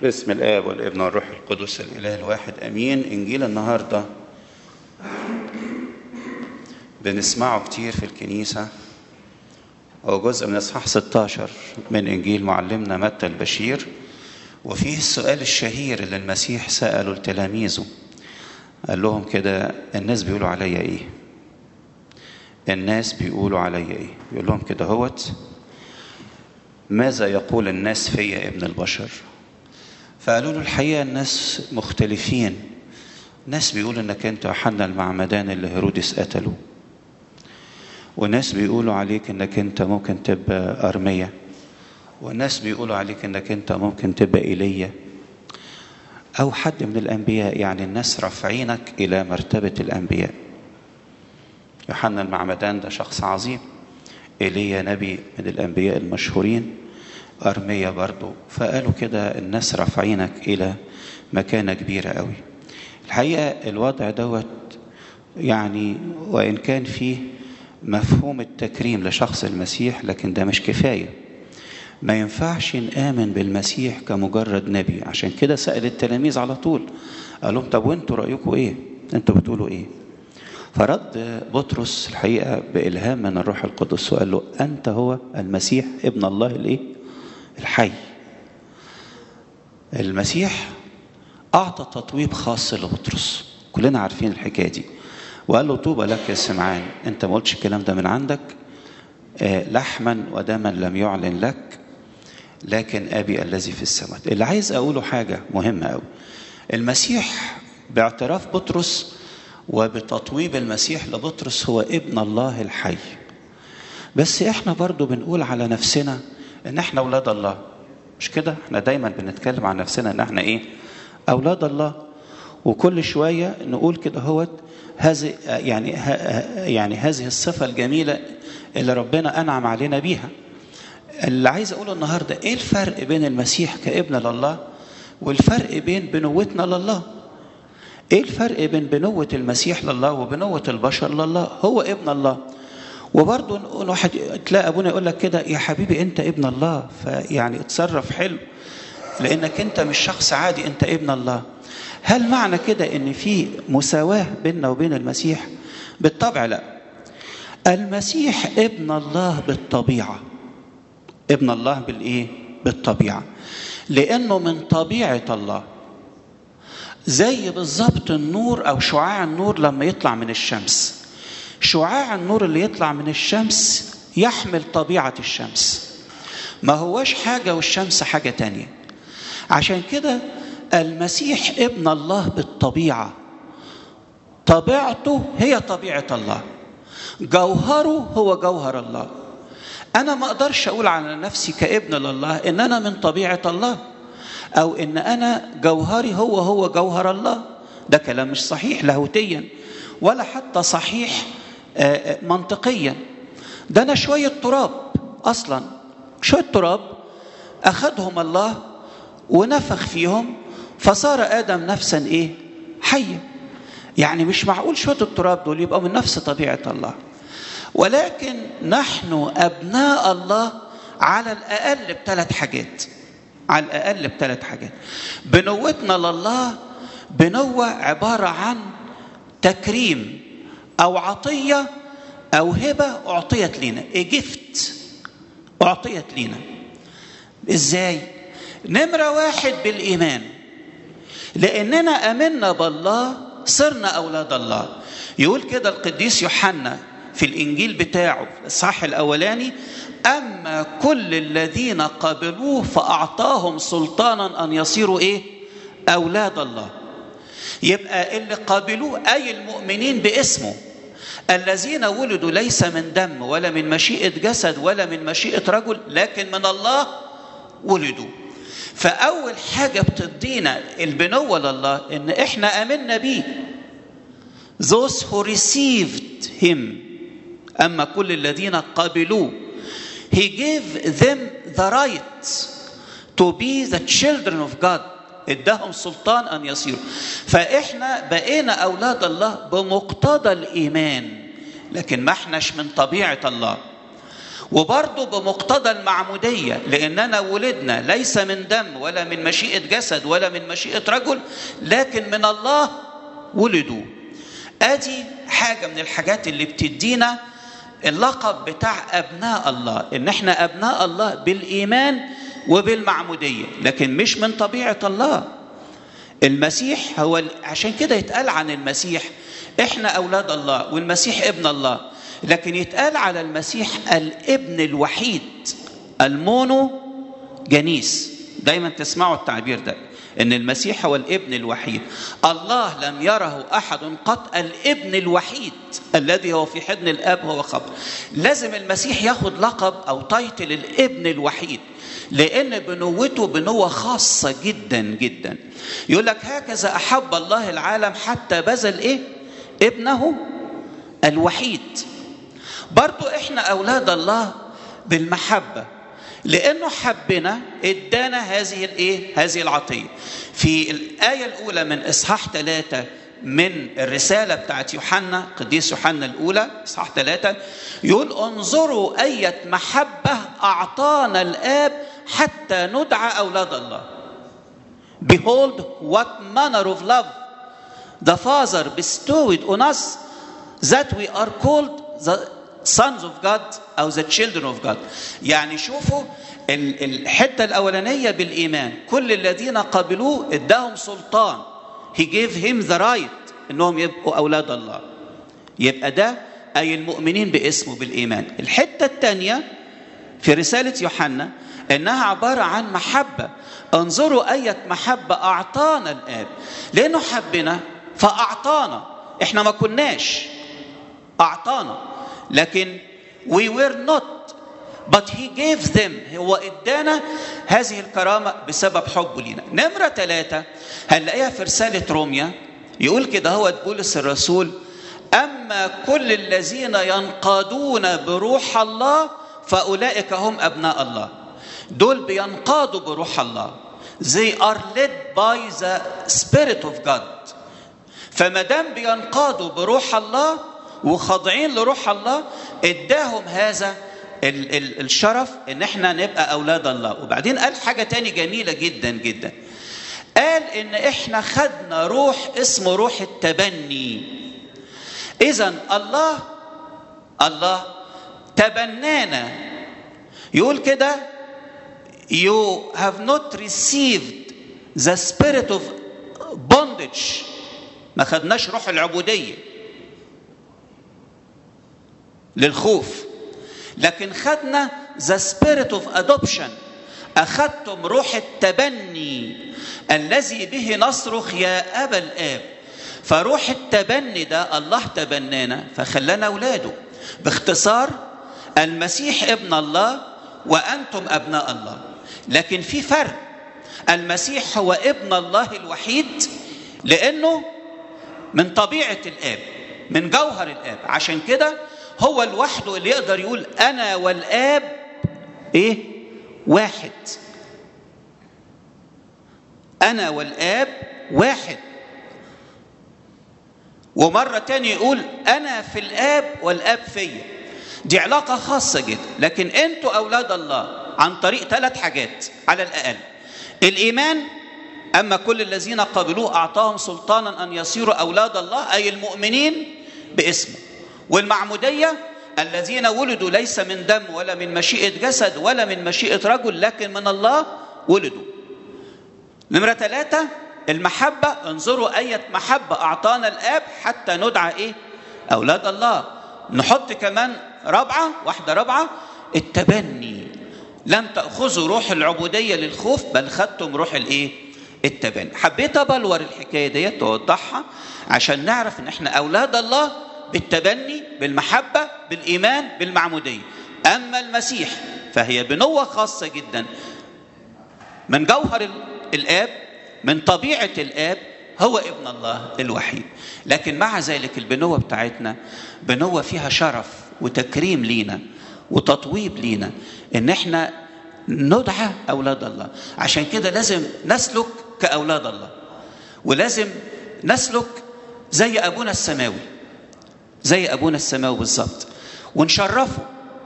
باسم الآب والابن والروح القدس الإله الواحد أمين إنجيل النهاردة بنسمعه كتير في الكنيسة هو جزء من إصحاح 16 من إنجيل معلمنا متى البشير وفيه السؤال الشهير اللي المسيح سأله لتلاميذه قال لهم كده الناس بيقولوا عليا إيه الناس بيقولوا عليا إيه يقول لهم كده هوت ماذا يقول الناس فيا ابن البشر فقالوا له الحقيقة الناس مختلفين ناس بيقول انك انت يوحنا المعمدان اللي هيرودس قتله وناس بيقولوا عليك انك انت ممكن تبقى ارمية وناس بيقولوا عليك انك انت ممكن تبقى ايليا او حد من الانبياء يعني الناس رافعينك الى مرتبة الانبياء يوحنا المعمدان ده شخص عظيم ايليا نبي من الانبياء المشهورين أرمية برضو فقالوا كده الناس رافعينك إلى مكانة كبيرة قوي الحقيقة الوضع دوت يعني وإن كان فيه مفهوم التكريم لشخص المسيح لكن ده مش كفاية ما ينفعش نآمن بالمسيح كمجرد نبي عشان كده سأل التلاميذ على طول قال لهم طب وانتوا رأيكم ايه انتوا بتقولوا ايه فرد بطرس الحقيقة بإلهام من الروح القدس وقال له أنت هو المسيح ابن الله الإيه؟ الحي المسيح أعطى تطويب خاص لبطرس كلنا عارفين الحكاية دي وقال له طوبى لك يا سمعان أنت ما قلتش الكلام ده من عندك آه لحما ودما لم يعلن لك لكن أبي الذي في السماء اللي عايز أقوله حاجة مهمة أوي المسيح باعتراف بطرس وبتطويب المسيح لبطرس هو ابن الله الحي بس احنا برضو بنقول على نفسنا ان احنا اولاد الله مش كده احنا دايما بنتكلم عن نفسنا ان احنا ايه اولاد الله وكل شويه نقول كده هوت هذه يعني يعني هذه الصفه الجميله اللي ربنا انعم علينا بيها اللي عايز اقوله النهارده ايه الفرق بين المسيح كابن لله والفرق بين بنوتنا لله ايه الفرق بين بنوة المسيح لله وبنوة البشر لله هو ابن الله وبرضه واحد تلاقي ابونا يقول لك كده يا حبيبي انت ابن الله فيعني اتصرف حلو لانك انت مش شخص عادي انت ابن الله هل معنى كده ان في مساواه بيننا وبين المسيح بالطبع لا المسيح ابن الله بالطبيعه ابن الله بالايه بالطبيعه لانه من طبيعه الله زي بالظبط النور او شعاع النور لما يطلع من الشمس شعاع النور اللي يطلع من الشمس يحمل طبيعة الشمس ما هوش حاجة والشمس حاجة تانية عشان كده المسيح ابن الله بالطبيعة طبيعته هي طبيعة الله جوهره هو جوهر الله أنا ما أقدرش أقول على نفسي كابن لله إن أنا من طبيعة الله أو إن أنا جوهري هو هو جوهر الله ده كلام مش صحيح لاهوتيا ولا حتى صحيح منطقيا ده انا شويه تراب اصلا شويه تراب اخذهم الله ونفخ فيهم فصار ادم نفسا ايه حيه يعني مش معقول شويه التراب دول يبقوا من نفس طبيعه الله ولكن نحن ابناء الله على الاقل بثلاث حاجات على الاقل بثلاث حاجات بنوتنا لله بنوه عباره عن تكريم أو عطية أو هبة أعطيت لنا جفت أعطيت لنا إزاي؟ نمرة واحد بالإيمان لأننا أمنا بالله صرنا أولاد الله يقول كده القديس يوحنا في الإنجيل بتاعه الصح الأولاني أما كل الذين قبلوه فأعطاهم سلطانا أن يصيروا إيه؟ أولاد الله يبقى اللي قابلوه أي المؤمنين باسمه الذين ولدوا ليس من دم ولا من مشيئة جسد ولا من مشيئة رجل لكن من الله ولدوا فأول حاجة بتدينا البنوة لله إن إحنا آمنا بيه those who received him أما كل الذين قبلوه he gave them the right to be the children of God اداهم سلطان ان يصيروا فاحنا بقينا اولاد الله بمقتضى الايمان لكن ما احناش من طبيعه الله وبرضه بمقتضى المعمودية لأننا ولدنا ليس من دم ولا من مشيئة جسد ولا من مشيئة رجل لكن من الله ولدوا ادي حاجة من الحاجات اللي بتدينا اللقب بتاع أبناء الله إن احنا أبناء الله بالإيمان وبالمعمودية لكن مش من طبيعة الله المسيح هو عشان كده يتقال عن المسيح احنا أولاد الله والمسيح ابن الله لكن يتقال على المسيح الابن الوحيد المونو جنيس دايما تسمعوا التعبير ده ان المسيح هو الابن الوحيد الله لم يره احد قط الابن الوحيد الذي هو في حضن الاب هو خبر لازم المسيح ياخد لقب او تايتل الابن الوحيد لان بنوته بنوه خاصه جدا جدا يقول لك هكذا احب الله العالم حتى بذل ايه ابنه الوحيد برضو احنا اولاد الله بالمحبه لانه حبنا ادانا هذه الايه هذه العطيه في الايه الاولى من اصحاح ثلاثة من الرساله بتاعت يوحنا قديس يوحنا الاولى اصحاح ثلاثة يقول انظروا اية محبه اعطانا الاب حتى ندعى اولاد الله Behold what manner of love the Father bestowed on us that we are called the sons of God أو the children of God يعني شوفوا الحتة الأولانية بالإيمان كل الذين قبلوه اداهم سلطان he gave him the right إنهم يبقوا أولاد الله يبقى ده أي المؤمنين باسمه بالإيمان الحتة الثانية في رسالة يوحنا إنها عبارة عن محبة انظروا أية محبة أعطانا الآب لأنه حبنا فأعطانا إحنا ما كناش أعطانا لكن we were not but he gave them هو ادانا هذه الكرامة بسبب حبه لينا نمرة ثلاثة هنلاقيها في رسالة روميا يقول كده هو بولس الرسول أما كل الذين ينقادون بروح الله فأولئك هم أبناء الله دول بينقادوا بروح الله they are led by the spirit of God فما دام بينقادوا بروح الله وخاضعين لروح الله اداهم هذا ال ال الشرف ان احنا نبقى اولاد الله وبعدين قال حاجه تاني جميله جدا جدا قال ان احنا خدنا روح اسمه روح التبني اذا الله الله تبنانا يقول كده you have not received the spirit of bondage ما خدناش روح العبوديه للخوف لكن خدنا ذا سبيريت اوف ادوبشن اخذتم روح التبني الذي به نصرخ يا ابا الاب فروح التبني ده الله تبنانا فخلانا اولاده باختصار المسيح ابن الله وانتم ابناء الله لكن في فرق المسيح هو ابن الله الوحيد لانه من طبيعه الاب من جوهر الاب عشان كده هو لوحده اللي يقدر يقول انا والاب ايه واحد انا والاب واحد ومره تاني يقول انا في الاب والاب فيا دي علاقه خاصه جدا لكن انتوا اولاد الله عن طريق ثلاث حاجات على الاقل الايمان اما كل الذين قبلوه اعطاهم سلطانا ان يصيروا اولاد الله اي المؤمنين باسمه والمعمودية الذين ولدوا ليس من دم ولا من مشيئة جسد ولا من مشيئة رجل لكن من الله ولدوا نمرة ثلاثة المحبة انظروا أية محبة أعطانا الآب حتى ندعى إيه أولاد الله نحط كمان رابعة واحدة رابعة التبني لم تأخذوا روح العبودية للخوف بل خدتم روح الإيه التبني حبيت أبلور الحكاية ديت توضحها عشان نعرف إن إحنا أولاد الله بالتبني بالمحبة بالإيمان بالمعمودية أما المسيح فهي بنوة خاصة جدا من جوهر الآب من طبيعة الآب هو ابن الله الوحيد لكن مع ذلك البنوة بتاعتنا بنوة فيها شرف وتكريم لينا وتطويب لينا ان احنا ندعى اولاد الله عشان كده لازم نسلك كاولاد الله ولازم نسلك زي ابونا السماوي زي ابونا السماوي بالظبط ونشرفه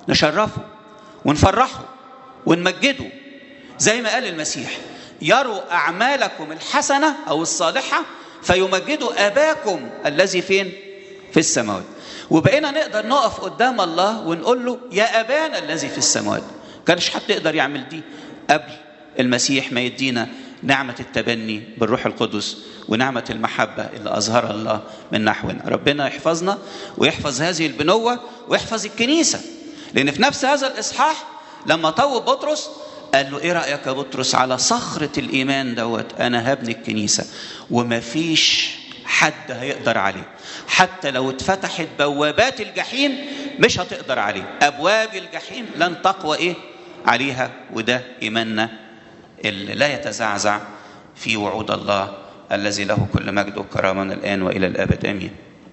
نشرفه ونفرحه ونمجده زي ما قال المسيح يروا أعمالكم الحسنة أو الصالحة فيمجدوا أباكم الذي فين؟ في السماوات وبقينا نقدر نقف قدام الله ونقول له يا أبانا الذي في السماوات كانش حد يقدر يعمل دي قبل المسيح ما يدينا نعمة التبني بالروح القدس ونعمة المحبة اللي أظهرها الله من نحونا ربنا يحفظنا ويحفظ هذه البنوة ويحفظ الكنيسة لأن في نفس هذا الإصحاح لما طوب بطرس قال له ايه رايك يا بطرس على صخره الايمان دوت انا هبني الكنيسه ومفيش حد هيقدر عليه حتى لو اتفتحت بوابات الجحيم مش هتقدر عليه ابواب الجحيم لن تقوى ايه عليها وده ايماننا اللي لا يتزعزع في وعود الله الذي له كل مجد وكرامه من الان والى الابد امين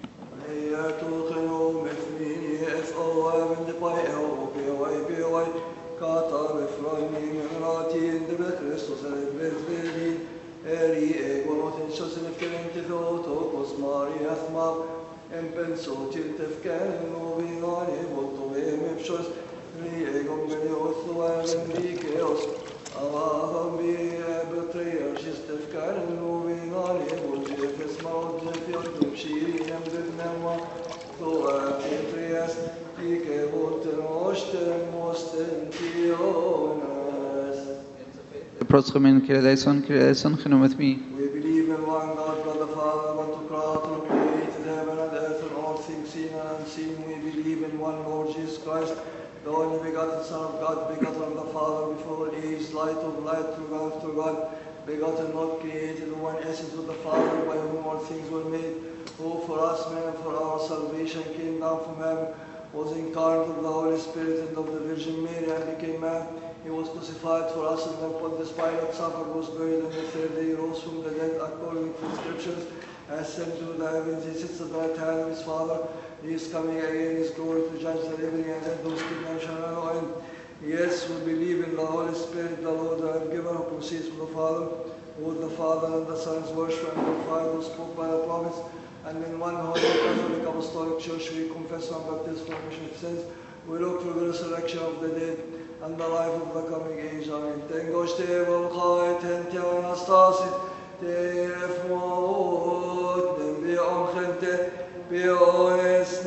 En penso til tefken og vi har i vårt og vi med fjøs Vi er gommer i oss og er en rike oss Allah vi er betreier sist tefken og vi har i vårt jefes maud fjørt med skiri nem bygnemma Så er det tres Ike vårt åsten måsten tiones Protsgemin Kireleison, Kireleison, genoemd me. We believe in one God, God the Father, one to God, who created heaven and earth and all things seen and unseen. We believe in one Lord Jesus Christ, the only begotten Son of God, begotten of the Father before age, light of light, true God of true God, begotten, not created, one essence with the Father, by whom all things were made, who for us men and for our salvation came down from heaven, was incarnate of the Holy Spirit and of the Virgin Mary and became man. He was crucified for us and then Pontius Pilate suffered, was buried, and the third day he rose from the dead according to the scriptures, ascended to the heavens, he sits at the right hand of his Father. He is coming again in his glory to judge the living and dead, those kingdom shall have no end. Yes, we believe in the Holy Spirit, the Lord, the giver who proceeds from the Father, who the Father and the Son is worshipped and glorified, who spoke by the prophets, and in one holy Catholic Apostolic Church we confess our baptism for remission of sins. We look for the resurrection of the dead and the life of the coming age. Amen. Tengosh te volchai ten te anastasis te efmot nem bi omchente bi ones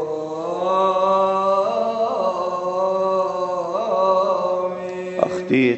neio. أخطيت